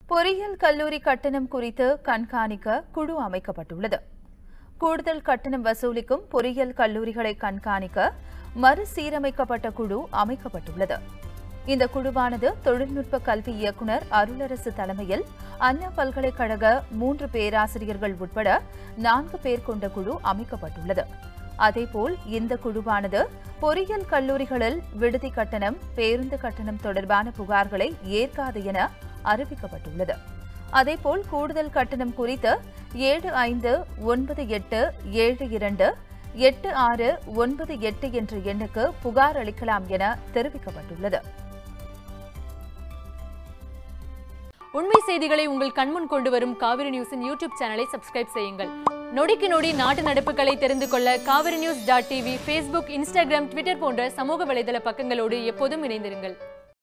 பொறியியல் கல்லூரி கட்டணம் குறித்து கண்காணிக்க குழு அமைக்கப்பட்டுள்ளது கூடுதல் கட்டணம் வசூலிக்கும் பொறியியல் கல்லூரிகளை கண்காணிக்க மறுசீரமைக்கப்பட்ட குழு அமைக்கப்பட்டுள்ளது இந்த குழுவானது தொழில்நுட்ப கல்வி இயக்குநர் அருளரசு தலைமையில் அண்ணா பல்கலைக்கழக மூன்று பேராசிரியர்கள் உட்பட நான்கு பேர் கொண்ட குழு அமைக்கப்பட்டுள்ளது அதேபோல் இந்த குழுவானது பொறியியல் கல்லூரிகளில் விடுதி கட்டணம் பேருந்து கட்டணம் தொடர்பான புகார்களை ஏற்காது என அறிவிக்கப்பட்டுள்ளது அதேபோல் கூடுதல் கட்டணம் குறித்து ஏழு ஐந்து ஒன்பது எட்டு ஏழு இரண்டு எட்டு ஆறு ஒன்பது எட்டு என்ற எண்ணுக்கு புகார் அளிக்கலாம் என தெரிவிக்கப்பட்டுள்ளது உண்மை செய்திகளை உங்கள் கண்முன் கொண்டு வரும் காவிரி நியூஸின் யூடியூப் சேனலை சப்ஸ்கிரைப் செய்யுங்கள் நொடிக்கு நொடி நாட்டு நடப்புகளை தெரிந்து கொள்ள Kaveri news dot TV Facebook Instagram Twitter போன்ற சமூக வலைதள பக்கங்களோடு எப்போதும் இணைந்திருங்கள்